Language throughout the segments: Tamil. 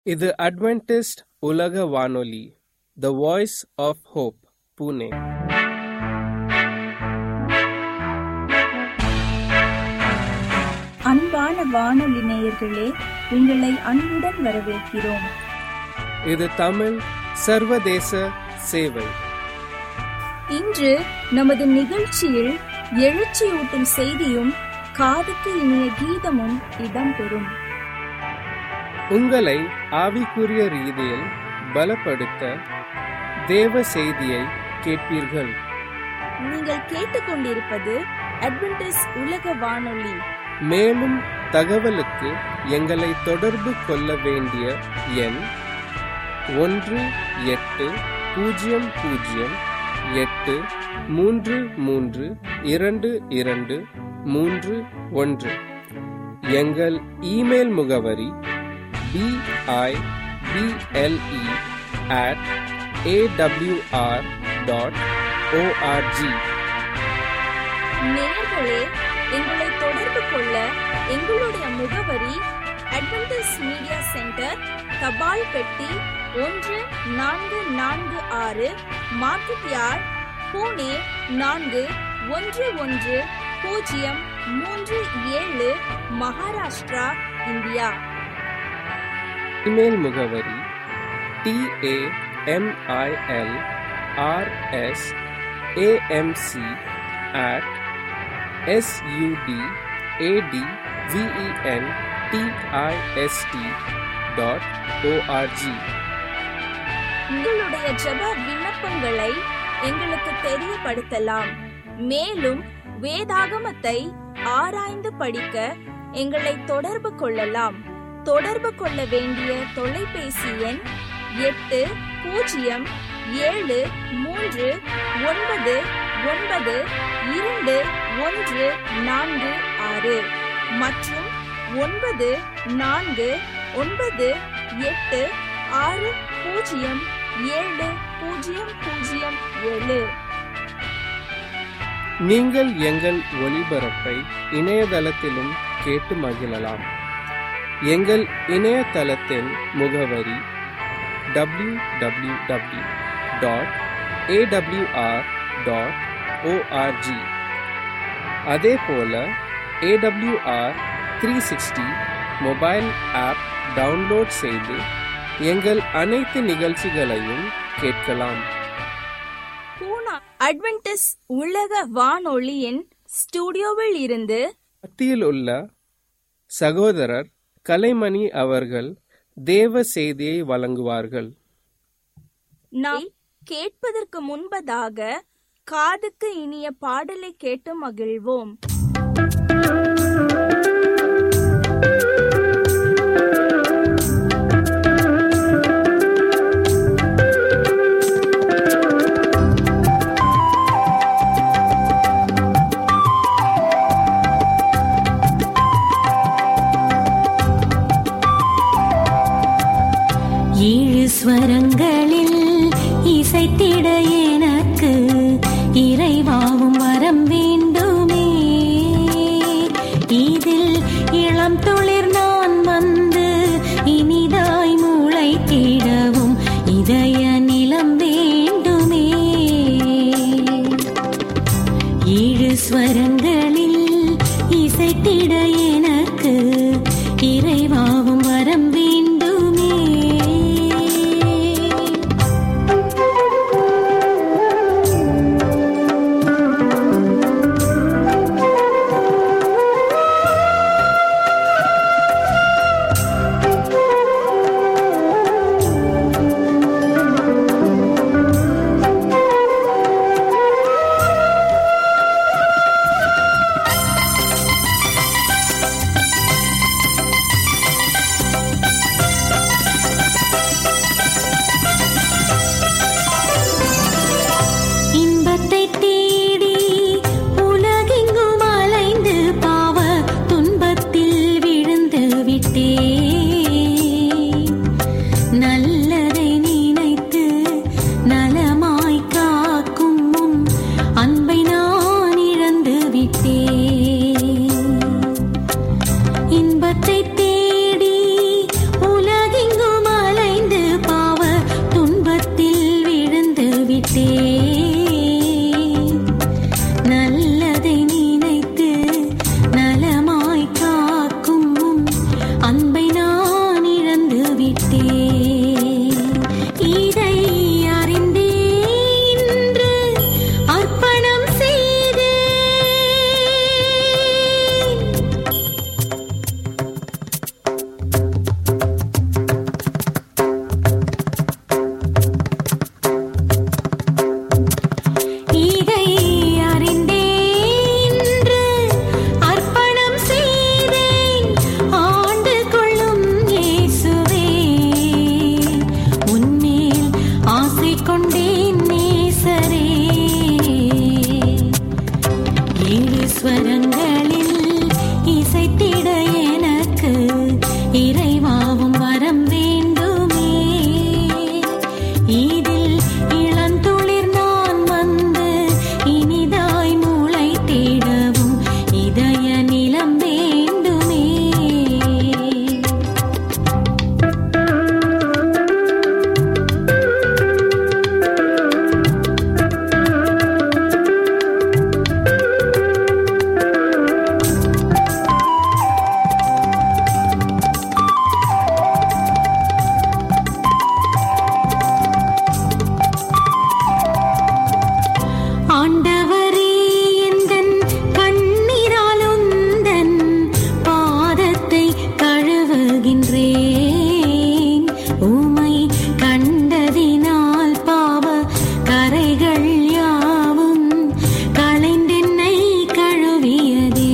இது அட்வென்டிஸ்ட் உலக வானொலி the voice of hope Pune அன்பான வானொலி நேயர்களே உங்களை அன்புடன் வரவேற்கிறோம் இது தமிழ் சர்வதேச சேவை இன்று நமது நிகழ்ச்சியில் எழுச்சியூட்டும் செய்தியும் காதுக்கு இனிய கீதமும் இடம்பெறும் உங்களை ஆவிக்குரிய ரீதியில் பலப்படுத்த தேவ செய்தியை கேட்பீர்கள் நீங்கள் கேட்டுக்கொண்டிருப்பது அட்வென்டிஸ் உலக வானொலி மேலும் தகவலுக்கு எங்களை தொடர்பு கொள்ள வேண்டிய எண் ஒன்று எட்டு பூஜ்ஜியம் பூஜ்ஜியம் எட்டு மூன்று மூன்று இரண்டு இரண்டு மூன்று ஒன்று எங்கள் இமெயில் முகவரி BIBLE at AWR dot ORG நேயர்களே எங்களை தொடர்பு கொள்ள எங்களுடைய முகவரி அட்வென்டிஸ் மீடியா சென்டர் தபால் பெட்டி ஒன்று நான்கு நான்கு ஆறு மார்க்கெட் யார்ட் பூனே நான்கு ஒன்று ஒன்று பூஜ்ஜியம் மூன்று ஏழு மகாராஷ்டிரா இந்தியா இமெயில் முகவரி TAMIL RS AMC at SUD AD VEN TIST dot ORG உங்களுடைய ஜெப விண்ணப்பங்களை எங்களுக்கு தெரியப்படுத்தலாம் மேலும் வேதாகமத்தை ஆராய்ந்து படிக்க எங்களை தொடர்பு கொள்ளலாம் தொடர்பு கொள்ள வேண்டிய தொலைபேசி எண் எட்டு பூஜ்ஜியம் ஏழு மூன்று ஒன்பது ஒன்பது இரண்டு ஒன்று நான்கு ஆறு மற்றும் ஒன்பது நான்கு ஒன்பது எட்டு ஆறு பூஜ்ஜியம் ஏழு பூஜ்ஜியம் பூஜ்ஜியம் ஏழு நீங்கள் எங்கள் ஒளிபரப்பை இணையதளத்திலும் கேட்டு மகிழலாம் எங்கள் இணையதளத்தின் முகவரி W W W dot AWR dot ORG அதே போல AWR three sixty mobile app download செய்து எங்கள் அனைத்து நிகழ்ச்சிகளையும் கேட்கலாம் பூனா அட்வென்டிஸ் உலக வானொலியின் ஸ்டுடியோவில் இருந்து மத்தியில் உள்ள சகோதரர் கலைமணி அவர்கள் தேவ செய்தியை வழங்குவார்கள் நாம் கேட்பதற்கு முன்பதாக காதுக்கு இனிய பாடலை கேட்டு மகிழ்வோம் ஏழு ஸ்வரங்களில் இசைத்திட எனக்கு இறைவாவும் வரம் வேண்டுமே இதில் இளம் துளிர் நான் வந்து இனிதாய் முளைத்திடவும் இதய நிலம் வேண்டுமே ஏழு ஸ்வரங்களில் இசைத்திட எனக்கு இறைவாவும் வரம் வேண்டுமே உமை கண்டதினால் பாவ கரைகள் யாவும் களைந்தென்னை கழுவியதே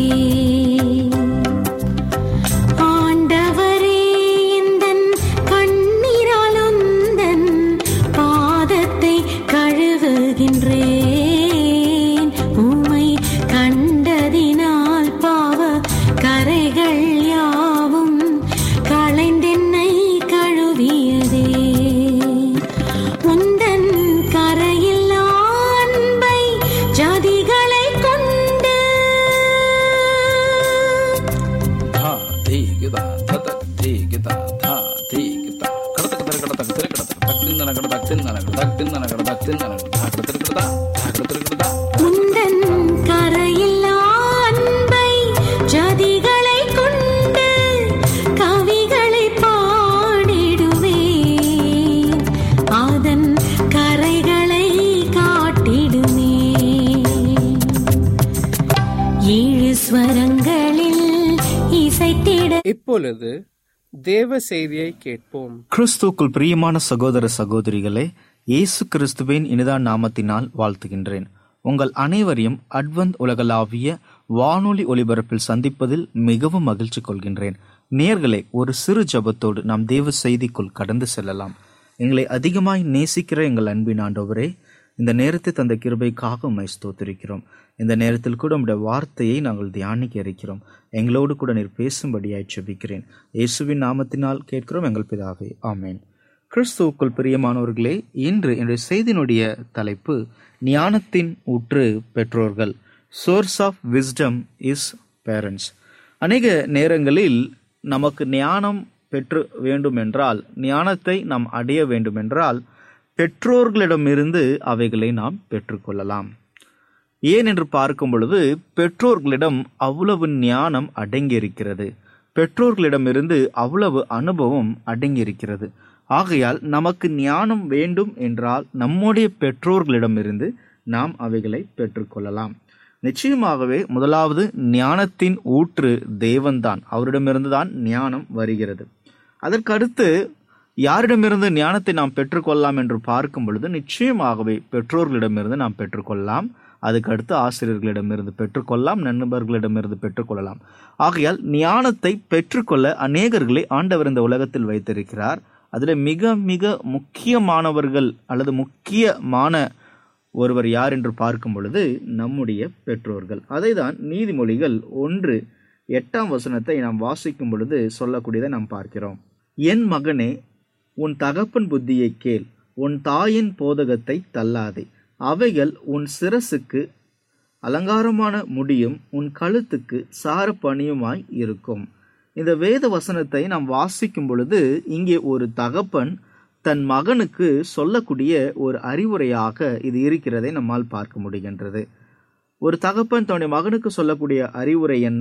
ஆண்டவரே இந்தன் கண்ணீராலுந்தன் பாதத்தை கழுவுகின்றேன் உமை கண்டதினால் பாவ கரைகள் யாவும் களைந்தென்னை கழுவியதே உந்தன் கரையில்லா அன்பை ஜாதிகளை கொண்டு धा धी गिदा धत धी गिदा धा धी गिदा கடதක தர கடதක தர கடதක தக்கிந்தன கடதක திந்தன கடதක திந்தன கடதக திந்தன கடதக தர கடதா தர கடதா உந்தன் கரையில்லா அன்பை ஜாதிகளை கொண்டு கவிகளை பாடிடுவேன் அதன் கரைகளை காட்டிடுமே ஏழு ஸ்வரங்களில் இசைத்திட இப்பொழுது தேவ செய்தியை கேட்போம் கிறிஸ்துக்குள் பிரியமான சகோதர சகோதரிகளே இயேசு கிறிஸ்துவின் இனிதான நாமத்தினால் வாழ்த்துகின்றேன் உங்கள் அனைவரையும் அட்வந்த் உலகளாவிய வானொலி ஒலிபரப்பில் சந்திப்பதில் மிகவும் மகிழ்ச்சி கொள்கின்றேன் நேர்களே ஒரு சிறு ஜபத்தோடு நாம் தேவ செய்திக்குள் கடந்து செல்லலாம் எங்களை அதிகமாய் நேசிக்கிற எங்கள் அன்பின் ஆண்டவரே இந்த நேரத்தை தந்த கிருபைக்காக உம்மை ஸ்தோத்திரிக்கிறோம் இந்த நேரத்தில் கூட உம்முடைய வார்த்தையை நாங்கள் தியானிக்க இருக்கிறோம் எங்களோடு கூட நீர் பேசும்படியாய் செபிக்கிறேன் இயேசுவின் நாமத்தினால் கேட்கிறோம் எங்கள் பிதாவே ஆமேன் கிறிஸ்துவுக்குள் பிரியமானவர்களே இன்று என்னுடைய செய்தியினுடைய தலைப்பு ஞானத்தின் ஊற்று பெற்றோர்கள் source of wisdom is parents அநேக நேரங்களில் நமக்கு ஞானம் பெற்று வேண்டுமென்றால் ஞானத்தை நாம் அடைய வேண்டுமென்றால் பெற்றோர்களிடமிருந்து அவைகளை நாம் பெற்றுக்கொள்ளலாம் ஏன் என்று பார்க்கும் பொழுது பெற்றோர்களிடம் அவ்வளவு ஞானம் அடங்கியிருக்கிறது பெற்றோர்களிடமிருந்து அவ்வளவு அனுபவம் அடங்கியிருக்கிறது ஆகையால் நமக்கு ஞானம் வேண்டும் என்றால் நம்முடைய பெற்றோர்களிடமிருந்து நாம் அவைகளை பெற்றுக்கொள்ளலாம் நிச்சயமாகவே முதலாவது ஞானத்தின் ஊற்று தேவன்தான் அவரிடமிருந்து தான் ஞானம் வருகிறது அதற்கடுத்து யாரிடமிருந்து ஞானத்தை நாம் பெற்றுக்கொள்ளலாம் என்று பார்க்கும் பொழுது நிச்சயமாகவே பெற்றோர்களிடமிருந்து நாம் பெற்றுக்கொள்ளலாம் அதுக்கடுத்து ஆசிரியர்களிடமிருந்து பெற்றுக்கொள்ளலாம் நண்பர்களிடமிருந்து பெற்றுக்கொள்ளலாம் ஆகையால் ஞானத்தை பெற்றுக்கொள்ள அநேகர்களை ஆண்டவர் இந்த உலகத்தில் வைத்திருக்கிறார் அதில் மிக மிக முக்கியமானவர்கள் அல்லது முக்கியமான ஒருவர் யார் என்று பார்க்கும் பொழுது நம்முடைய பெற்றோர்கள் அதை தான் நீதிமொழிகள் ஒன்று எட்டாம் வசனத்தை நாம் வாசிக்கும் பொழுது சொல்லக்கூடியதை நாம் பார்க்கிறோம் என் மகனே உன் தகப்பன் புத்தியை கேள் உன் தாயின் போதகத்தை தள்ளாதே அவைகள் உன் சிரசுக்கு அலங்காரமான முடியும் உன் கழுத்துக்கு சார பணியுமாய் இருக்கும் இந்த வேத வசனத்தை நாம் வாசிக்கும் பொழுது இங்கே ஒரு தகப்பன் தன் மகனுக்கு சொல்லக்கூடிய ஒரு அறிவுரையாக இது இருக்கிறதை நம்மால் பார்க்க முடிகின்றது ஒரு தகப்பன் தன்னுடைய மகனுக்கு சொல்லக்கூடிய அறிவுரை என்ன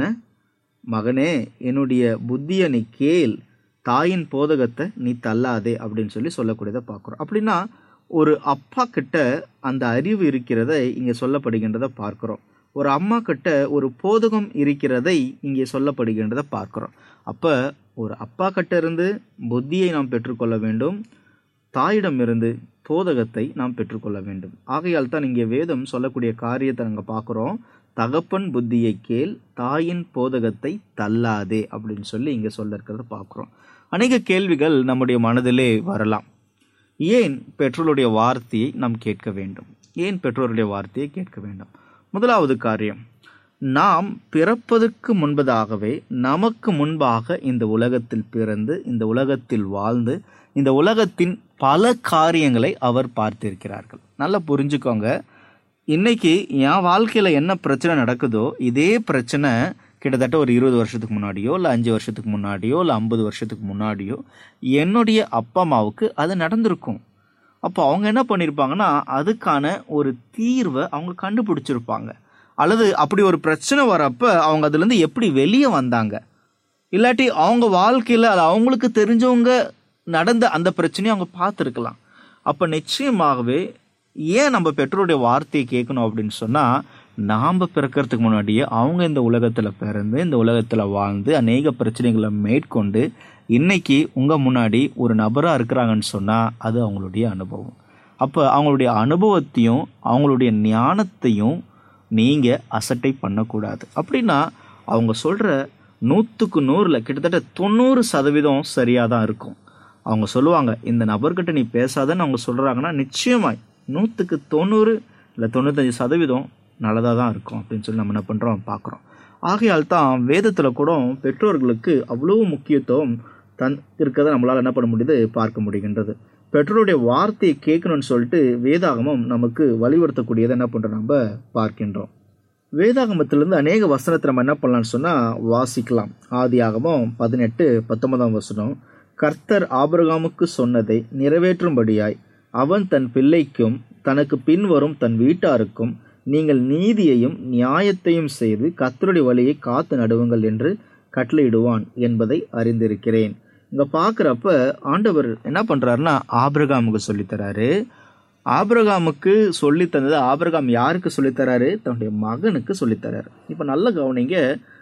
மகனே என்னுடைய புத்தியை நீ கேள் தாயின் போதகத்தை நீ தள்ளாதே அப்படின்னு சொல்லி சொல்லக்கூடியதை பார்க்குறோம் அப்படின்னா ஒரு அப்பா கிட்ட அந்த அறிவு இருக்கிறதை இங்கே சொல்லப்படுகின்றதை பார்க்குறோம் ஒரு அம்மா கிட்ட ஒரு போதகம் இருக்கிறதை இங்கே சொல்லப்படுகின்றதை பார்க்குறோம் அப்போ ஒரு அப்பா கிட்ட இருந்து புத்தியை நாம் பெற்றுக்கொள்ள வேண்டும் தாயிடமிருந்து போதகத்தை நாம் பெற்றுக்கொள்ள வேண்டும் ஆகையால் தான் இங்கே வேதம் சொல்லக்கூடிய காரியத்தை நாங்கள் பார்க்குறோம் தகப்பன் புத்தியை கேள் தாயின் போதகத்தை தள்ளாதே அப்படின்னு சொல்லி இங்கே சொல்ல இருக்கிறத பார்க்குறோம் அநேக கேள்விகள் நம்முடைய மனதிலே வரலாம் ஏன் பெற்றோருடைய வார்த்தையை நாம் கேட்க வேண்டும் ஏன் பெற்றோருடைய வார்த்தையை கேட்க வேண்டும் முதலாவது காரியம் நாம் பிறப்பதற்கு முன்பதாகவே நமக்கு முன்பாக இந்த உலகத்தில் பிறந்து இந்த உலகத்தில் வாழ்ந்து இந்த உலகத்தின் பல காரியங்களை அவர் பார்த்திருக்கிறார்கள் நல்லா புரிஞ்சுக்கோங்க இன்னைக்கு என் வாழ்க்கையில் என்ன பிரச்சனை நடக்குதோ இதே பிரச்சனை கிட்டத்தட்ட ஒரு இருபது வருஷத்துக்கு முன்னாடியோ இல்லை அஞ்சு வருஷத்துக்கு முன்னாடியோ இல்லை ஐம்பது வருஷத்துக்கு முன்னாடியோ என்னுடைய அப்பா அம்மாவுக்கு அது நடந்திருக்கும் அப்போ அவங்க என்ன பண்ணியிருப்பாங்கன்னா அதுக்கான ஒரு தீர்வை அவங்க கண்டுபிடிச்சிருப்பாங்க அல்லது அப்படி ஒரு பிரச்சனை வரப்ப அவங்க அதுலேருந்து எப்படி வெளியே வந்தாங்க இல்லாட்டி அவங்க வாழ்க்கையில் அது அவங்களுக்கு தெரிஞ்சவங்க நடந்த அந்த பிரச்சனையை அவங்க பார்த்துருக்கலாம் அப்போ நிச்சயமாகவே ஏன் நம்ம பெற்றோருடைய வார்த்தையை கேட்கணும் அப்படின்னு சொன்னால் நாம் பிறக்கிறதுக்கு முன்னாடியே அவங்க இந்த உலகத்தில் பிறந்து இந்த உலகத்தில் வாழ்ந்து அநேக பிரச்சனைகளை மேற்கொண்டு இன்னைக்கு உங்கள் முன்னாடி ஒரு நபராக இருக்கிறாங்கன்னு சொன்னால் அது அவங்களுடைய அனுபவம் அப்போ அவங்களுடைய அனுபவத்தையும் அவங்களுடைய ஞானத்தையும் நீங்கள் அசட்டை பண்ணக்கூடாது அப்படின்னா அவங்க சொல்கிற நூற்றுக்கு நூறில் கிட்டத்தட்ட தொண்ணூறு சதவீதம் சரியாக தான் இருக்கும் அவங்க சொல்லுவாங்க இந்த நபர்கிட்ட நீ பேசாதன்னு அவங்க சொல்கிறாங்கன்னா நிச்சயமாய் நூற்றுக்கு தொண்ணூறு இல்லை தொண்ணூத்தஞ்சு சதவீதம் நல்லதாக தான் இருக்கும் அப்படின்னு சொல்லி நம்ம என்ன பண்ணுறோம் பார்க்குறோம் ஆகையால் தான் வேதத்தில் கூட பெற்றோர்களுக்கு அவ்வளோ முக்கியத்துவம் தன் இருக்கிறத நம்மளால் என்ன பண்ண முடியுது பார்க்க முடிகின்றது பெற்றோருடைய வார்த்தையை கேட்கணும்னு சொல்லிட்டு வேதாகமம் நமக்கு வலியுறுத்தக்கூடியதை என்ன பண்ணுறோம் நம்ம பார்க்கின்றோம் வேதாகமத்திலிருந்து அநேக வசனத்தை நம்ம என்ன பண்ணலாம்னு சொன்னால் வாசிக்கலாம் ஆதியாகமம் பதினெட்டு பத்தொன்பதாம் வசனம் கர்த்தர் ஆபிரகாமுக்கு சொன்னதை நிறைவேற்றும்படியாய் அவன் தன் பிள்ளைக்கும் தனக்கு பின்வரும் தன் வீட்டாருக்கும் நீங்கள் நீதியையும் நியாயத்தையும் செய்து கர்த்தருடைய வழியை காத்து நடுவுங்கள் என்று கட்டளையிடுவான் என்பதை அறிந்திருக்கிறேன் இங்க பார்க்குறப்ப ஆண்டவர் என்ன பண்றாருன்னா ஆபிரகாமுக்கு சொல்லித்தராரு ஆபிரகாமுக்கு சொல்லி தந்தது ஆபிரகாம் யாருக்கு சொல்லித்தராரு தன்னுடைய மகனுக்கு சொல்லித்தராரு இப்போ நல்ல கவனிங்க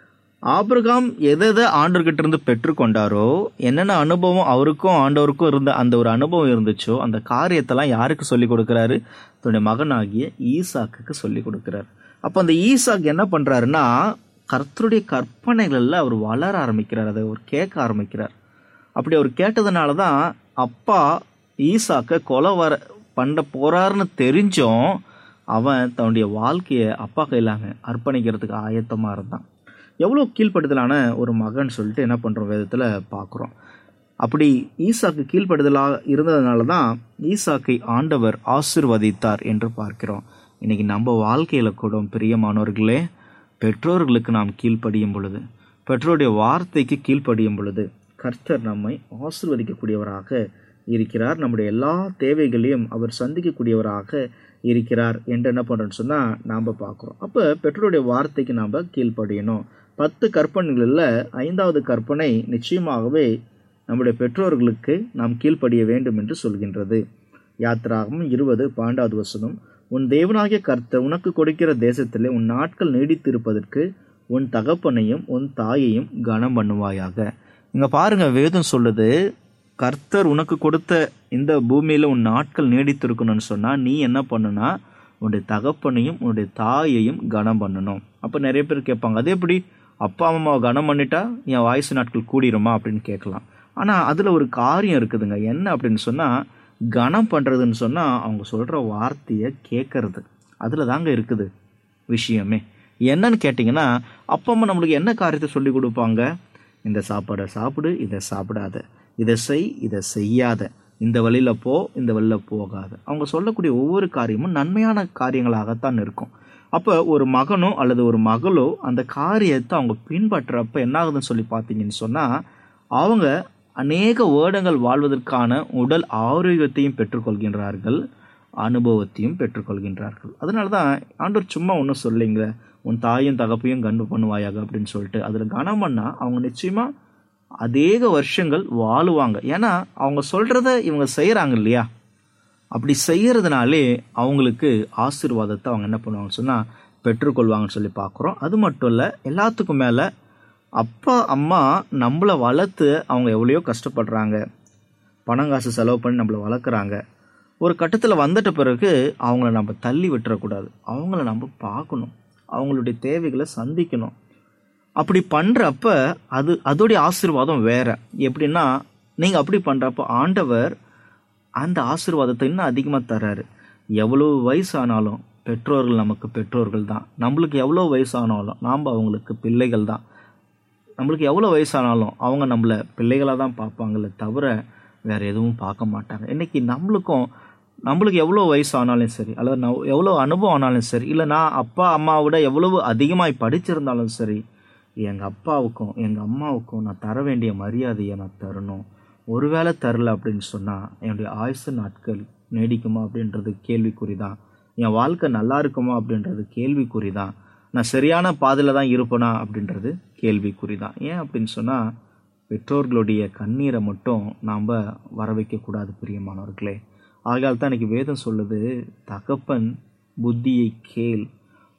ஆபிரகாம் எதை எதை ஆண்டவர்கிட்ட இருந்து பெற்றுக்கொண்டாரோ என்னென்ன அனுபவம் அவருக்கும் ஆண்டவருக்கும் இருந்த அந்த ஒரு அனுபவம் இருந்துச்சோ அந்த காரியத்தெல்லாம் யாருக்கு சொல்லி கொடுக்குறாரு தன்னுடைய மகனாகிய ஈசாக்குக்கு சொல்லி கொடுக்குறாரு அப்போ அந்த ஈசாக்கு என்ன பண்றாருன்னா கர்த்தருடைய கற்பனைகளில் அவர் வளர ஆரம்பிக்கிறார் அதை அவர் கேட்க ஆரம்பிக்கிறார் அப்படி அவர் கேட்டதுனால தான் அப்பா ஈசாக்க கொலை வர பண்ண போறாருன்னு தெரிஞ்சும் அவன் தன்னுடைய வாழ்க்கையை அப்பா கையிலாங்க அர்ப்பணிக்கிறதுக்கு ஆயத்தமாக இருந்தான் எவ்வளோ கீழ்ப்படுதலான ஒரு மகன் சொல்லிட்டு என்ன பண்ணுறோம் வேதத்தில் பார்க்குறோம் அப்படி ஈசாக்கு கீழ்ப்படுதலாக இருந்ததுனால தான் ஈசாக்கை ஆண்டவர் ஆசிர்வதித்தார் என்று பார்க்கிறோம் இன்னைக்கு நம்ம வாழ்க்கையில் கூட பிரியமானவர்களே பெற்றோர்களுக்கு நாம் கீழ்ப்படியும் பொழுது பெற்றோருடைய வார்த்தைக்கு கீழ்ப்படியும் பொழுது கர்த்தர் நம்மை ஆசிர்வதிக்கக்கூடியவராக இருக்கிறார் நம்முடைய எல்லா தேவைகளையும் அவர் சந்திக்கக்கூடியவராக இருக்கிறார் என்று என்ன பண்ணுறோன்னு சொன்னால் நாம் பார்க்குறோம் அப்போ பெற்றோருடைய வார்த்தைக்கு நாம் கீழ்ப்படியணும் பத்து கற்பனைகளில் ஐந்தாவது கற்பனை நிச்சயமாகவே நம்முடைய பெற்றோர்களுக்கு நாம் கீழ்ப்படிய வேண்டும் என்று சொல்கின்றது யாத்திராகவும் இருபது பன்னெண்டாவது வசனம் உன் தேவனாகிய கர்த்தர் உனக்கு கொடுக்கிற தேசத்திலே உன் நாட்கள் நீடித்திருப்பதற்கு உன் தகப்பனையும் உன் தாயையும் கனம் பண்ணுவாயாக இங்க பாருங்க வேதம் சொல்லுது கர்த்தர் உனக்கு கொடுத்த இந்த பூமியில உன் நாட்கள் நீடித்திருக்கணும்னு சொன்னா நீ என்ன பண்ணுனா உன்னுடைய தகப்பனையும் உன்னுடைய தாயையும் கனம் பண்ணணும் அப்ப நிறைய பேர் கேட்பாங்க அது எப்படி அப்பா அம்மாவை கனம் பண்ணிட்டா என் வயசு நாட்கள் கூடிருமா அப்படின்னு கேட்கலாம் ஆனா அதுல ஒரு காரியம் இருக்குதுங்க என்ன அப்படின்னு சொன்னா கனம் பண்றதுன்னு சொன்னா அவங்க சொல்ற வார்த்தையை கேட்கறது அதுல தாங்க இருக்குது விஷயமே என்னன்னு கேட்டிங்கன்னா அப்பா அம்மா நம்மளுக்கு என்ன காரியத்தை சொல்லி கொடுப்பாங்க இந்த சாப்பாடை சாப்பிடு இதை சாப்பிடாத இதை செய் இதை செய்யாத இந்த வழியில போ இந்த வழியில போகாத அவங்க சொல்லக்கூடிய ஒவ்வொரு காரியமும் நன்மையான காரியங்களாகத்தான் இருக்கும் அப்போ ஒரு மகனோ அல்லது ஒரு மகளோ அந்த காரியத்தை அவங்க பின்பற்றப்ப என்ன ஆகுதுன்னு சொல்லி பார்த்தீங்கன்னு சொன்னால் அவங்க அநேக வருடங்கள் வாழ்வதற்கான உடல் ஆரோக்கியத்தையும் பெற்றுக்கொள்கின்றார்கள் அனுபவத்தையும் பெற்றுக்கொள்கின்றார்கள் அதனால தான் ஆண்டவர் சும்மா ஒன்றும் சொல்லிங்க உன் தாயும் தகப்பையும் கண்டு பண்ணுவாயாக அப்படின்னு சொல்லிட்டு அதில் கனம் பண்ணா அவங்க நிச்சயமாக அதேக வருஷங்கள் வாழுவாங்க ஏன்னா அவங்க சொல்கிறத இவங்க செய்கிறாங்க இல்லையா அப்படி செய்யறதுனாலே அவங்களுக்கு ஆசீர்வாதத்தை அவங்க என்ன பண்ணுவாங்கன்னு சொன்னால் பெற்றுக்கொள்வாங்கன்னு சொல்லி பார்க்குறோம் அது மட்டும் இல்லை எல்லாத்துக்கும் மேலே அப்பா அம்மா நம்மளை வளர்த்து அவங்க எவ்வளையோ கஷ்டப்படுறாங்க பணம் காசு செலவு பண்ணி நம்மளை வளர்க்குறாங்க ஒரு கட்டத்தில் வந்துட்ட பிறகு அவங்கள நம்ம தள்ளி விட்டுறக்கூடாது அவங்கள நம்ம பார்க்கணும் அவங்களுடைய தேவைகளை சந்திக்கணும் அப்படி பண்ணுறப்ப அது அதோடைய ஆசீர்வாதம் வேற எப்படின்னா நீங்கள் அப்படி பண்ணுறப்ப ஆண்டவர் அந்த ஆசீர்வாதத்தை இன்னும் அதிகமாக தர்றாரு எவ்வளோ வயசானாலும் பெற்றோர்கள் நமக்கு பெற்றோர்கள் தான் நம்மளுக்கு எவ்வளோ வயசானாலும் நாம் அவங்களுக்கு பிள்ளைகள் தான் நம்மளுக்கு எவ்வளோ வயசானாலும் அவங்க நம்மளை பிள்ளைகளாக தான் பார்ப்பாங்களே தவிர வேற எதுவும் பார்க்க மாட்டாங்க இன்னைக்கு நம்மளுக்கும் நம்மளுக்கு எவ்வளோ வயசானாலும் சரி அல்லது நான் எவ்வளோ அனுபவம் ஆனாலும் சரி இல்லை நான் அப்பா அம்மாவை விட எவ்வளவு அதிகமாய் படிச்சிருந்தாலும் சரி எங்கள் அப்பாவுக்கும் எங்கள் அம்மாவுக்கும் நான் தர வேண்டிய மரியாதையை நான் தரணும் ஒருவேளை தரல அப்படின்னு சொன்னால் என்னுடைய ஆயுசு நாட்கள் நீடிக்குமா அப்படின்றது கேள்விக்குறி தான் என் வாழ்க்கை நல்லா இருக்குமா அப்படின்றது கேள்விக்குறி தான் நான் சரியான பாதையில் தான் இருப்பேனா அப்படின்றது கேள்விக்குறி தான் ஏன் அப்படின்னு சொன்னால் பெற்றோர்களுடைய கண்ணீரை மட்டும் நாம் வர வைக்கக்கூடாது பிரியமானவர்களே ஆகையால் தான் இன்னைக்கு வேதம் சொல்லுது தகப்பன் புத்தியை கேள்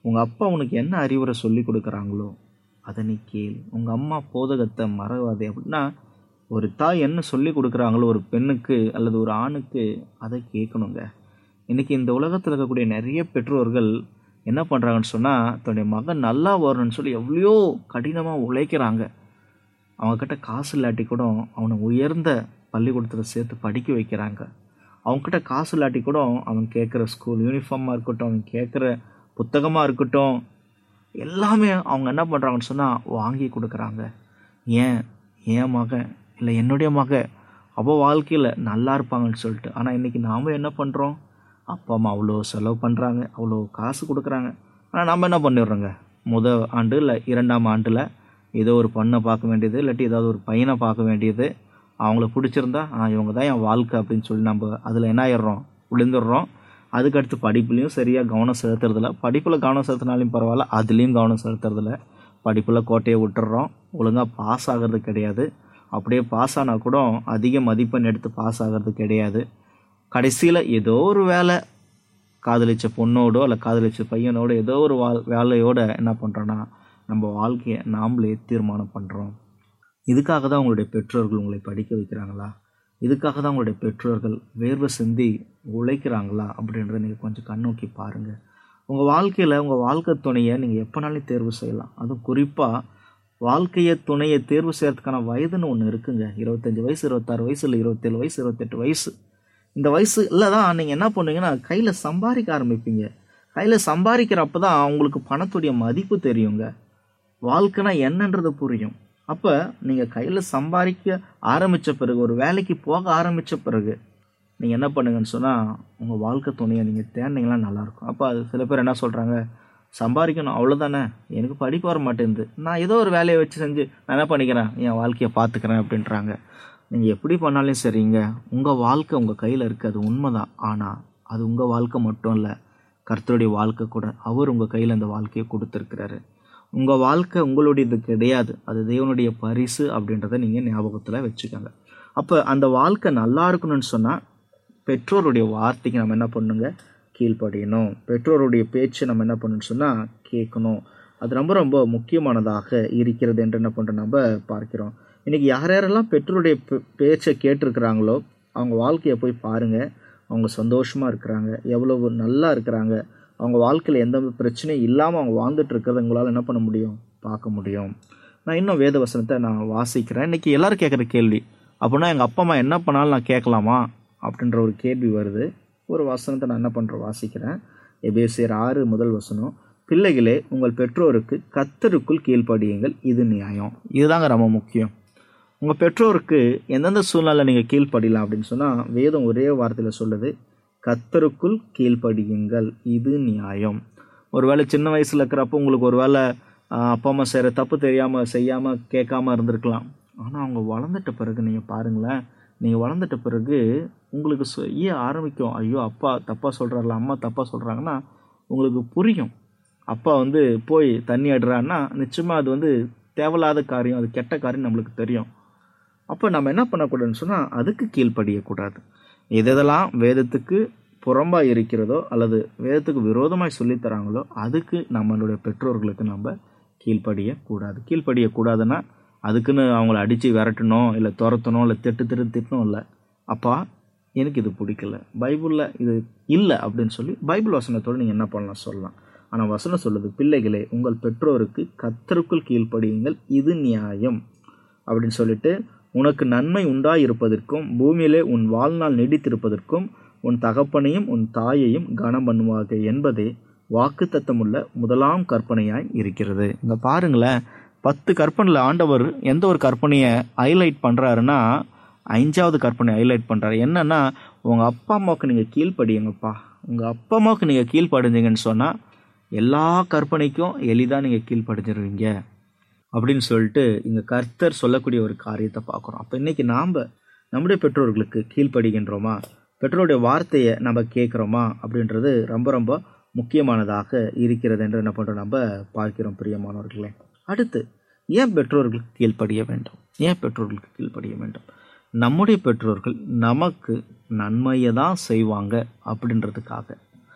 உங்கள் அப்பா உனக்கு என்ன அறிவுரை சொல்லி கொடுக்குறாங்களோ அதை நீ கேள் உங்கள் அம்மா போதகத்தை மறவாதே அப்படின்னா ஒரு தாய் என்ன சொல்லி கொடுக்குறாங்களோ ஒரு பெண்ணுக்கு அல்லது ஒரு ஆணுக்கு அதை கேட்கணுங்க இன்றைக்கி இந்த உலகத்தில் இருக்கக்கூடிய நிறைய பெற்றோர்கள் என்ன பண்ணுறாங்கன்னு சொன்னால் தன்னுடைய மகன் நல்லா வரணும்னு சொல்லி எவ்வளையோ கடினமாக உழைக்கிறாங்க அவங்கக்கிட்ட காசு இல்லாட்டி கூட அவனை உயர்ந்த பள்ளிக்கூடத்தில் சேர்த்து படிக்க வைக்கிறாங்க அவங்கக்கிட்ட காசு இல்லாட்டி கூட அவன் கேட்குற ஸ்கூல் யூனிஃபார்மாக இருக்கட்டும் அவன் கேட்குற புத்தகமாக இருக்கட்டும் எல்லாமே அவங்க என்ன பண்ணுறாங்கன்னு சொன்னால் வாங்கி கொடுக்குறாங்க ஏன் என் மகன் இல்லை என்னுடைய மக அவள் வாழ்க்கையில் நல்லா இருப்பாங்கன்னு சொல்லிட்டு ஆனால் இன்றைக்கி நாம் என்ன பண்ணுறோம் அப்பா அம்மா அவ்வளோ செலவு பண்ணுறாங்க அவ்வளோ காசு கொடுக்குறாங்க ஆனால் நம்ம என்ன பண்ணிடுறோங்க முத ஆண்டு இல்லை இரண்டாம் ஆண்டில் ஏதோ ஒரு பொண்ணை பார்க்க வேண்டியது இல்லாட்டி ஏதாவது ஒரு பையனை பார்க்க வேண்டியது அவங்கள பிடிச்சிருந்தா ஆ இவங்க தான் என் வாழ்க்கை அப்படின்னு சொல்லி நம்ம அதில் என்ன ஆயிடுறோம் விழுந்துடுறோம் அதுக்கடுத்து படிப்புலேயும் சரியாக கவனம் செலுத்துறதில்ல படிப்பில் கவனம் செலுத்தினாலையும் பரவாயில்ல அதுலேயும் கவனம் செலுத்துறதில்ல படிப்பில் கோட்டையை விட்டுறோம் ஒழுங்காக பாஸ் ஆகிறது கிடையாது அப்படியே பாஸ் ஆனால் கூட அதிக மதிப்பெண் எடுத்து பாஸ் ஆகிறது கிடையாது கடைசியில் ஏதோ ஒரு வேலை காதலிச்ச பொண்ணோடோ இல்லை காதலிச்ச பையனோட ஏதோ ஒரு வா வேலையோட என்ன பண்ணுறோன்னா நம்ம வாழ்க்கையை நாமளே தீர்மானம் பண்ணுறோம் இதுக்காக தான் உங்களுடைய பெற்றோர்கள் உங்களை படிக்க வைக்கிறாங்களா இதுக்காக தான் உங்களுடைய பெற்றோர்கள் வேர்வை சிந்தி உழைக்கிறாங்களா அப்படின்றத நீங்கள் கொஞ்சம் கண்ணோக்கி பாருங்கள் உங்கள் வாழ்க்கையில் உங்கள் வாழ்க்கை துணையை நீங்கள் எப்போனாலும் தேர்வு செய்யலாம் அதுவும் குறிப்பாக வாழ்க்கையை துணையை தேர்வு செய்கிறதுக்கான வயதுன்னு ஒன்று இருக்குங்க இருபத்தஞ்சி வயசு இருபத்தாறு வயசு இல்லை இருபத்தேழு வயசு இருபத்தெட்டு வயசு இந்த வயசுல தான் நீங்கள் என்ன பண்ணுவீங்கன்னா கையில் சம்பாதிக்க ஆரம்பிப்பீங்க கையில் சம்பாதிக்கிறப்ப தான் உங்களுக்கு பணத்துடைய மதிப்பு தெரியுங்க வாழ்க்கைனா என்னன்றது புரியும் அப்போ நீங்கள் கையில் சம்பாதிக்க ஆரம்பித்த பிறகு ஒரு வேலைக்கு போக ஆரம்பித்த பிறகு நீங்கள் என்ன பண்ணுங்கன்னு சொன்னால் உங்கள் வாழ்க்கை துணையை நீங்கள் தேடினீங்கன்னா நல்லாயிருக்கும் அப்போ அது சில பேர் என்ன சொல்கிறாங்க சம்பாதிக்கணும் அவ்வளோதானே எனக்கு படிப்பு வர மாட்டேங்குது நான் ஏதோ ஒரு வேலையை வச்சு செஞ்சு நான் என்ன பண்ணிக்கிறேன் என் வாழ்க்கையை பார்த்துக்கிறேன் அப்படின்றாங்க நீங்கள் எப்படி பண்ணாலும் சரிங்க உங்கள் வாழ்க்கை உங்கள் கையில் இருக்குது அது உண்மைதான் ஆனால் அது உங்கள் வாழ்க்கை மட்டும் இல்லை கர்த்தருடைய வாழ்க்கை கூட அவர் உங்கள் கையில் அந்த வாழ்க்கையை கொடுத்துருக்கிறாரு உங்கள் வாழ்க்கை உங்களுடையது கிடையாது அது தேவனுடைய பரிசு அப்படின்றத நீங்கள் ஞாபகத்தில் வச்சுக்கோங்க அப்போ அந்த வாழ்க்கை நல்லா இருக்கணும்னு சொன்னால் பெற்றோருடைய வார்த்தைக்கு நம்ம என்ன பண்ணுங்க கீழ்ப்படியணும் பெற்றோருடைய பேச்சு நம்ம என்ன பண்ணணும்னு சொன்னால் கேட்கணும் அது ரொம்ப ரொம்ப முக்கியமானதாக இருக்கிறது என்று என்ன பண்ணுறோம் நம்ம பார்க்கிறோம் இன்றைக்கி யார் யாரெல்லாம் பெற்றோருடைய பே- பேச்சை கேட்டிருக்கிறாங்களோ அவங்க வாழ்க்கையை போய் பாருங்கள் அவங்க சந்தோஷமாக இருக்கிறாங்க எவ்வளவு நல்லா இருக்கிறாங்க அவங்க வாழ்க்கையில் எந்த பிரச்சனையும் இல்லாமல் அவங்க வாழ்ந்துட்டு இருக்கிறத உங்களால் என்ன பண்ண முடியும் பார்க்க முடியும் நான் இன்னும் வேத வசனத்தை நான் வாசிக்கிறேன் இன்றைக்கி எல்லாரும் கேட்குற கேள்வி அப்படின்னா எங்கள் அப்பா அம்மா என்ன பண்ணாலும் நான் கேட்கலாமா அப்படின்ற ஒரு கேள்வி வருது ஒரு வசனத்தை நான் என்ன பண்ணுறேன் வாசிக்கிறேன் எபேசியர் ஆறு முதல் வசனம் பிள்ளைகளே உங்கள் பெற்றோருக்கு கத்தருக்குள் கீழ்ப்படியுங்கள் இது நியாயம் இதுதாங்க ரொம்ப முக்கியம் உங்கள் பெற்றோருக்கு எந்தெந்த சூழ்நிலை நீங்கள் கீழ்ப்படியலாம் அப்படின்னு சொன்னால் வேதம் ஒரே வார்த்தையில் சொல்லுது கத்தருக்குள் கீழ்ப்படியுங்கள் இது நியாயம் ஒருவேளை சின்ன வயசில் இருக்கிறப்போ உங்களுக்கு ஒருவேளை ஆஹ், அப்பா அம்மா செய்கிற தப்பு தெரியாமல் செய்யாமல் கேட்காம இருந்திருக்கலாம் ஆனால் அவங்க வளர்ந்துட்ட பிறகு நீங்கள் பாருங்களேன் நீங்கள் வளர்ந்துட்ட பிறகு உங்களுக்கு செய்ய ஆரம்பிக்கும் ஐயோ அப்பா தப்பாக சொல்கிறாங்களா அம்மா தப்பாக சொல்கிறாங்கன்னா உங்களுக்கு புரியும் அப்பா வந்து போய் தண்ணி அடுறான்னா நிச்சயமாக அது வந்து தேவையில்லாத காரியம் அது கெட்ட காரியம் நம்மளுக்கு தெரியும் அப்போ நம்ம என்ன பண்ணக்கூடாதுன்னு சொன்னால் அதுக்கு கீழ்ப்படியக்கூடாது எதெல்லாம் வேதத்துக்கு புறம்பாக இருக்கிறதோ அல்லது வேதத்துக்கு விரோதமாய் சொல்லித் தராங்களோ அதுக்கு நம்மளுடைய பெற்றோர்களுக்கு நம்ம கீழ்ப்படியக்கூடாது கீழ்ப்படியக்கூடாதுன்னா அதுக்குன்னு அவங்கள அடித்து விரட்டணும் இல்லை துரத்தணும் இல்லை திட்டு திட்டு திட்டணும் இல்லை அப்பா எனக்கு இது பிடிக்கல பைபிளில் இது இல்லை அப்படின்னு சொல்லி பைபிள் வசனத்தோடு நீங்கள் என்ன பண்ணலாம் சொல்லலாம் ஆனால் வசனம் சொல்லுது பிள்ளைகளே உங்கள் பெற்றோருக்கு கத்தருக்குள் கீழ்ப்படியுங்கள் இது நியாயம் அப்படின்னு சொல்லிட்டு உனக்கு நன்மை உண்டாயிருப்பதற்கும் பூமியிலே உன் வாழ்நாள் நீடித்திருப்பதற்கும் உன் தகப்பனையும் உன் தாயையும் கனம் பண்ணுவாக என்பதே வாக்குத்தத்தமுள்ள முதலாம் கற்பனையாய் இருக்கிறது இங்கே பாருங்களேன் பத்து கற்பனையில் ஆண்டவர் எந்த ஒரு கற்பனையை ஹைலைட் பண்ணுறாருன்னா அஞ்சாவது கற்பனை ஹைலைட் பண்ணுறாரு என்னன்னா உங்கள் அப்பா அம்மாவுக்கு நீங்கள் கீழ்ப்படியுங்கப்பா உங்கள் அப்பா அம்மாவுக்கு நீங்கள் கீழ்ப்படிஞ்சீங்கன்னு சொன்னால் எல்லா கற்பனைக்கும் எளிதாக நீங்கள் கீழ்ப்படிஞ்சிருவீங்க அப்படின்னு சொல்லிட்டு இங்கே கர்த்தர் சொல்லக்கூடிய ஒரு காரியத்தை பார்க்குறோம் அப்போ இன்றைக்கி நாம் நம்முடைய பெற்றோர்களுக்கு கீழ்ப்படுகின்றோமா பெற்றோருடைய வார்த்தையை நம்ம கேட்குறோமா அப்படின்றது ரொம்ப ரொம்ப முக்கியமானதாக இருக்கிறது என்று என்ன பண்ணுறோம் நம்ம பார்க்கிறோம் பிரியமானவர்களே அடுத்து ஏன் பெற்றோர்களுக்கு கீழ்ப்படிய வேண்டும் ஏன் பெற்றோர்களுக்கு கீழ்ப்படிய வேண்டும் நம்முடைய பெற்றோர்கள் நமக்கு நன்மையை தான் செய்வாங்க அப்படின்றதுக்காக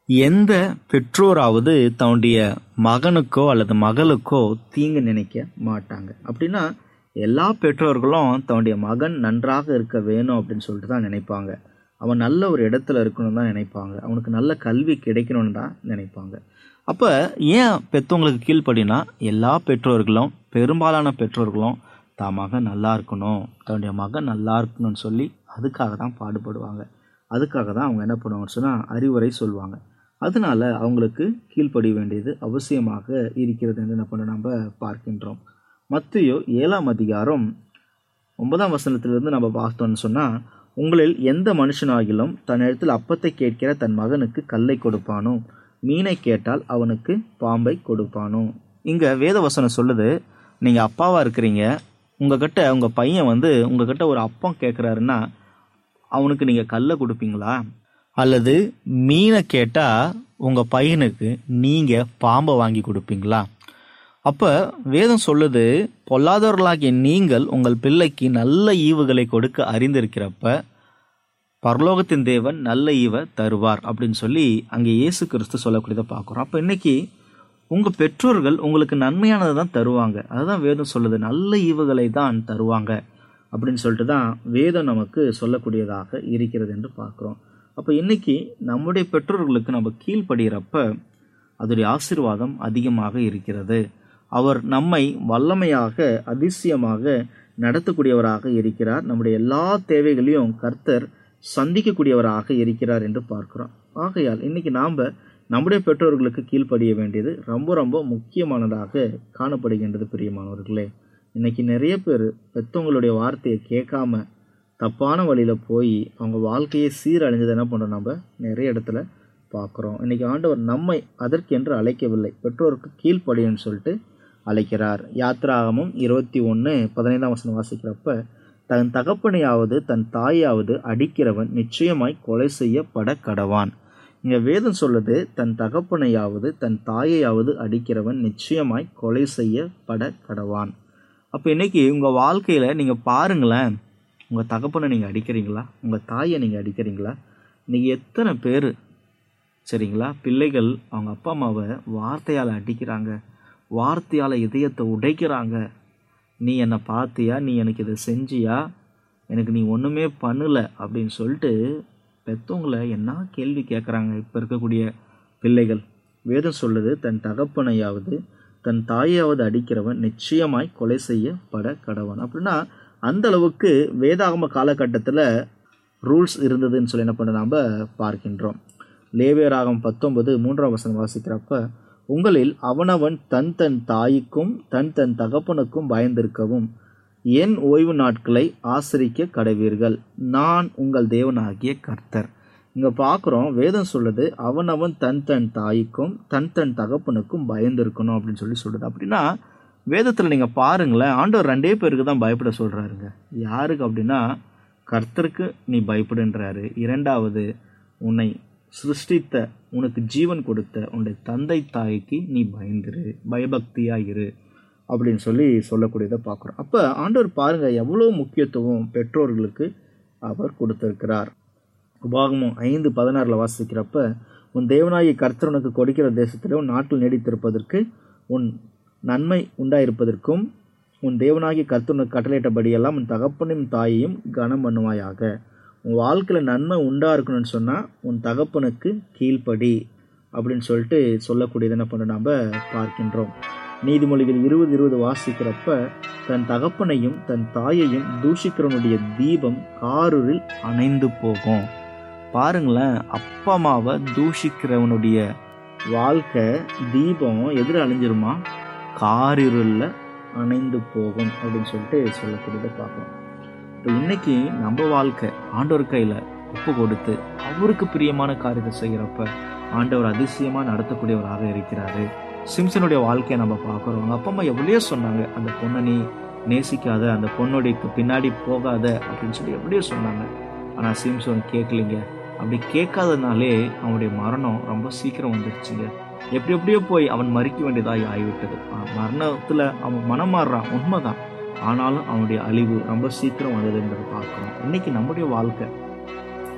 எந்த பெற்றோராவது தன்னுடைய மகனுக்கோ அல்லது மகளுக்கோ தீங்கு நினைக்க மாட்டாங்க அப்படின்னா எல்லா பெற்றோர்களும் தன்னுடைய மகன் நன்றாக இருக்க வேணும் அப்படின்னு சொல்லிட்டு தான் நினைப்பாங்க அவன் நல்ல ஒரு இடத்துல இருக்கணும்னு தான் நினைப்பாங்க அவனுக்கு நல்ல கல்வி கிடைக்கணும்னு தான் நினைப்பாங்க அப்போ ஏன் பெற்றவங்களுக்கு கீழ்ப்படினா எல்லா பெற்றோர்களும் பெரும்பாலான பெற்றோர்களும் தான் மகன் நல்லா இருக்கணும் தன்னுடைய மகன் நல்லா இருக்கணும்னு சொல்லி அதுக்காக தான் பாடுபடுவாங்க அதுக்காக தான் அவங்க என்ன பண்ணுவாங்கன்னு சொன்னால் அறிவுரை சொல்லுவாங்க அதனால அவங்களுக்கு கீழ்ப்படிய வேண்டியது அவசியமாக இருக்கிறது என்று என்ன பண்ண நம்ம பார்க்கின்றோம் மத்தியோ ஏழாம் அதிகாரம் ஒன்பதாம் வசனத்திலிருந்து நம்ம பார்த்தோம்னு சொன்னால் உங்களில் எந்த மனுஷனாகிலும் தன்னிடத்தில் அப்பத்தை கேட்கிற தன் மகனுக்கு கல்லை கொடுப்பானோ மீனை கேட்டால் அவனுக்கு பாம்பை கொடுப்பானோ இங்கே வேதவசனம் சொல்லுது நீங்கள் அப்பாவாக இருக்கிறீங்க உங்ககிட்ட உங்கள் பையன் வந்து உங்ககிட்ட ஒரு அப்பம் கேட்குறாருன்னா அவனுக்கு நீங்கள் கல்லை கொடுப்பீங்களா அல்லது மீனை கேட்டால் உங்கள் பையனுக்கு நீங்கள் பாம்பை வாங்கி கொடுப்பீங்களா அப்போ வேதம் சொல்லுது பொல்லாதவர்களாகிய நீங்கள் உங்கள் பிள்ளைக்கு நல்ல ஈவுகளை கொடுக்க அறிந்திருக்கிறப்ப பரலோகத்தின் தேவன் நல்ல ஈவை தருவார் அப்படின்னு சொல்லி அங்கே இயேசு கிறிஸ்து சொல்லக்கூடியதை பார்க்குறோம் அப்போ இன்னைக்கு உங்கள் பெற்றோர்கள் உங்களுக்கு நன்மையானதை தான் தருவாங்க அதுதான் வேதம் சொல்லுது நல்ல ஈவுகளை தான் தருவாங்க அப்படின்னு சொல்லிட்டு தான் வேதம் நமக்கு சொல்லக்கூடியதாக இருக்கிறது என்று பார்க்குறோம் அப்போ இன்னைக்கு நம்முடைய பெற்றோர்களுக்கு நம்ம கீழ்ப்படுகிறப்ப அதோடைய ஆசீர்வாதம் அதிகமாக இருக்கிறது அவர் நம்மை வல்லமையாக அதிசயமாக நடத்தக்கூடியவராக இருக்கிறார் நம்முடைய எல்லா தேவைகளையும் கர்த்தர் சந்திக்கக்கூடியவராக இருக்கிறார் என்று பார்க்கிறோம் ஆகையால் இன்னைக்கு நாம் நம்முடைய பெற்றோர்களுக்கு கீழ்ப்படிய வேண்டியது ரொம்ப ரொம்ப முக்கியமானதாக காணப்படுகின்றது பிரியமானவர்களே இன்னைக்கு நிறைய பேர் பெற்றவங்களுடைய வார்த்தையை கேட்காம தப்பான வழியில் போய் அவங்க வாழ்க்கையை சீரழிஞ்சதை என்ன பண்ணுறோம் நம்ம நிறைய இடத்துல பார்க்குறோம் இன்னைக்கு ஆண்டவர் நம்மை அதற்கென்று அழைக்கவில்லை பெற்றோருக்கு கீழ்ப்படியன்னு சொல்லிட்டு அழைக்கிறார் யாத்ராகமும் இருபத்தி ஒன்று பதினைந்தாம் வசனம் வாசிக்கிறப்ப தன் தகப்பனையாவது தன் தாயாவது அடிக்கிறவன் நிச்சயமாய் கொலை செய்யப்பட கடவான் இங்கே வேதம் சொல்லுது தன் தகப்பனையாவது தன் தாயையாவது அடிக்கிறவன் நிச்சயமாய் கொலை செய்யப்பட கடவான் அப்போ இன்னைக்கு உங்கள் வாழ்க்கையில் நீங்கள் பாருங்களேன் உங்கள் தகப்பனை நீங்கள் அடிக்கிறீங்களா உங்கள் தாயை நீங்கள் அடிக்கிறீங்களா இன்னைக்கு எத்தனை பேர் சரிங்களா பிள்ளைகள் அவங்க அப்பா அம்மாவை வார்த்தையால் அடிக்கிறாங்க வார்த்தையால் இதயத்தை உடைக்கிறாங்க நீ என்னை பார்த்தியா நீ எனக்கு இதை செஞ்சியா எனக்கு நீ ஒன்றுமே பண்ணலை அப்படின்னு சொல்லிட்டு பெற்றவங்களை என்ன கேள்வி கேட்குறாங்க இப்போ இருக்கக்கூடிய பிள்ளைகள் வேதம் சொல்லுது தன் தகப்பனையாவது தன் தாயாவது அடிக்கிறவன் நிச்சயமாய் கொலை செய்யப்பட கடவன் அப்படின்னா அந்த அளவுக்கு வேதாகம காலகட்டத்தில் ரூல்ஸ் இருந்ததுன்னு சொல்லி என்ன பண்ண நாம் பார்க்கின்றோம் லேவியராகம் பத்தொன்பது மூன்றாம் வசனம் வாசிக்கிறப்ப உங்களில் அவனவன் தன் தன் தாய்க்கும் தன் தன் தகப்பனுக்கும் பயந்திருக்கவும் என் ஓய்வு நாட்களை ஆசரிக்க கடவீர்கள் நான் உங்கள் தேவனாகிய கர்த்தர் இங்கே பார்க்குறோம் வேதம் சொல்லுது அவனவன் தன் தன் தாய்க்கும் தன் தன் தகப்பனுக்கும் பயந்திருக்கணும் அப்படின்னு சொல்லி சொல்லுது அப்படின்னா வேதத்தில் நீங்கள் பாருங்களேன் ஆண்டவர் ரெண்டே பேருக்கு தான் பயப்பட சொல்கிறாருங்க யாருக்கு அப்படின்னா கர்த்தருக்கு நீ பயப்படுன்றாரு இரண்டாவது உன்னை சிருஷ்டித்த உனக்கு ஜீவன் கொடுத்த உன்னுடைய தந்தை தாய்க்கு நீ பயந்துரு பயபக்தியாக இரு அப்படின்னு சொல்லி சொல்லக்கூடியதை பார்க்குறோம் அப்போ ஆண்டவர் பாருங்கள் எவ்வளோ முக்கியத்துவம் பெற்றோர்களுக்கு அவர் கொடுத்திருக்கிறார் உபாகமம் ஐந்து பதினாறில் வாசிக்கிறப்ப உன் தேவனாகிய கர்த்தர் உனக்கு கொடுக்கிற தேசத்திலே உன் நாட்டில் நீடித்திருப்பதற்கு உன் நன்மை உண்டாயிருப்பதற்கும் உன் தேவனாகிய கர்த்தர் உனக்கு கட்டளையிட்டபடியெல்லாம் உன் தகப்பனையும் தாயையும் கனம் பண்ணுவாயாக உன் வாழ்க்கையில் நன்மை உண்டா இருக்கணும்னு சொன்னால் உன் தகப்பனுக்கு கீழ்ப்படி அப்படின்னு சொல்லிட்டு சொல்லக்கூடியது என்ன பண்ண நாம் பார்க்கின்றோம் நீதிமொழிகள் இருபது இருபது வாசிக்கிறப்ப தன் தகப்பனையும் தன் தாயையும் தூஷிக்கிறவனுடைய தீபம் காரூரில் அணைந்து போகும் பாருங்களேன் அப்பா அம்மாவை தூஷிக்கிறவனுடைய வாழ்க்கை தீபம் எதிர அழிஞ்சிருமா காரிருளில் அணைந்து போகும் அப்படின்னு சொல்லிட்டு சொல்லக்கூடியதை பார்க்கலாம் இப்போ இன்னைக்கு நம்ம வாழ்க்கை ஆண்டவர் கையில் ஒப்பு கொடுத்து அவருக்கு பிரியமான காரியத்தை செய்கிறப்ப ஆண்டவர் அதிசயமாக நடத்தக்கூடியவராக இருக்கிறாரு சிம்சனுடைய வாழ்க்கையை நம்ம பார்க்குறோம் அவங்க அப்பா அம்மா எவ்வளோ சொன்னாங்க அந்த பொண்ணை நீ நேசிக்காத அந்த பொண்ணுடைய பின்னாடி போகாத அப்படின்னு சொல்லி எப்படியோ சொன்னாங்க ஆனால் சிம்சன் கேட்கலிங்க அப்படி கேட்காதனாலே அவனுடைய மரணம் ரொம்ப சீக்கிரம் வந்துடுச்சுங்க எப்படி எப்படியோ போய் அவன் மறிக்க வேண்டியதாகி ஆகிவிட்டது மரணத்தில் அவன் மனம் மாறுறான் உண்மைதான் ஆனாலும் அவனுடைய அழிவு ரொம்ப சீக்கிரம் வந்ததுன்றதை பார்க்குறோம் இன்னைக்கு நம்முடைய வாழ்க்கை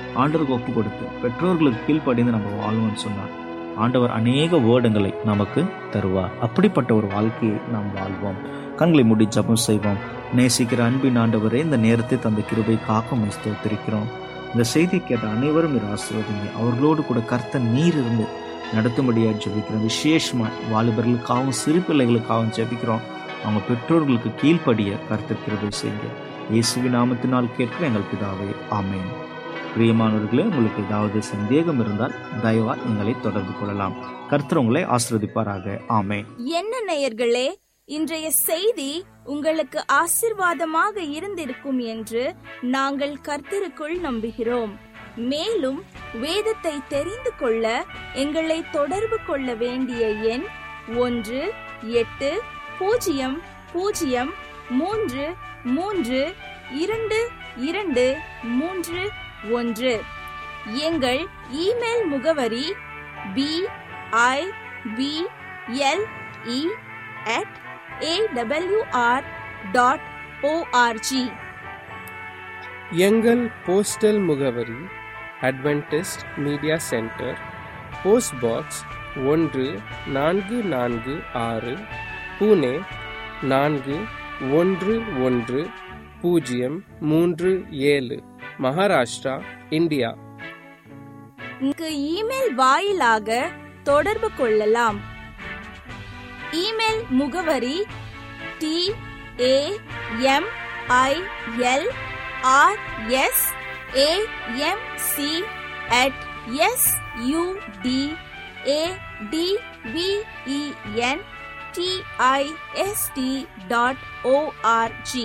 ஆண்டவருக்கு ஒப்பு கொடுத்து பெற்றோர்களுக்கு கீழ்ப்படிந்து நம்ம வாழ்வோம்னு சொன்னார் ஆண்டவர் அநேக வேர்டுங்களை நமக்கு தருவார் அப்படிப்பட்ட ஒரு வாழ்க்கையை நாம் வாழ்வோம் கண்களை மூடி ஜெபம் செய்வோம் நேசிக்கிற அன்பின் ஆண்டவரே இந்த நேரத்தை தந்த கிருபை காக்க ஸ்தோத்திரிக்கிறோம் இந்த செய்தி கேட்ட அனைவரும் இரு ஆசீர்வதிங்க அவர்களோடு கூட கர்த்த நீர் இருந்து நடத்தும்படியாக ஜெபிக்கிறோம் விசேஷமாக வாலிபர்களுக்காகவும் சிறு பிள்ளைகளுக்காகவும் ஜெபிக்கிறோம் அவங்க பெற்றோர்களுக்கு கீழ்ப்படிய கர்த்தர் கிருபை செய்யுங்க இயேசுவின் நாமத்தினால் கேட்கிற எங்கள் பிதாவே ஆமென் பிரியமானவர்களே உங்களுக்கு ஏதாவது சந்தேகம் இருந்தால் தயவா எங்களை தொடர்பு கொள்ளலாம் கர்த்தர் உங்களை ஆசிர்வதிப்பாராக ஆமென் என்ன நேயர்களே இன்றைய செய்தி உங்களுக்கு ஆசிர்வாதமாக இருந்திருக்கும் என்று நாங்கள் கர்த்தருக்குள் நம்புகிறோம் மேலும் வேதத்தை தெரிந்து கொள்ள எங்களை தொடர்பு கொள்ள வேண்டிய எண் ஒன்று எட்டு பூஜ்ஜியம் பூஜ்ஜியம் மூன்று மூன்று இரண்டு இரண்டு மூன்று ஒன்று எங்கள் இமெயில் முகவரி B I B L E at AWR dot ORG எங்கள் போஸ்டல் முகவரி Adventist media centre post box ஒன்று நான்கு நான்கு ஆறு புனே நான்கு ஒன்று ஒன்று பூஜ்ஜியம் மூன்று ஏழு மகாராஷ்டிரா இந்தியா இங்கு இமெயில் வாயிலாக தொடர்பு கொள்ளலாம் இமெயில் முகவரி T A M I L R S A M C at S U D A D V E N T I S T dot ORG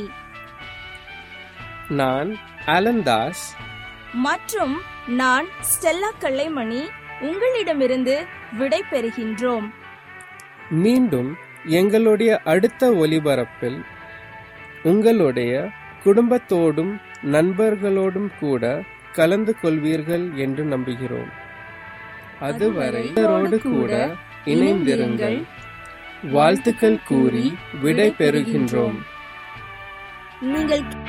நான் அலந்தாஸ் மற்றும் நான் ஸ்டெல்லா கல்லைமணி உங்களிடமிருந்து விடை பெறுகின்றோம் மீண்டும் எங்களுடைய அடுத்த ஒலிபரப்பில் உங்களுடைய குடும்பத்தோடும் நண்பர்களோடும் கூட கலந்து கொள்வீர்கள் என்று நம்புகிறோம் அதுவரை இவரோடு கூட இணைந்திருங்கள் வாழ்த்துக்கள் கூறி விடை பெறுகின்றோம் நீங்கள்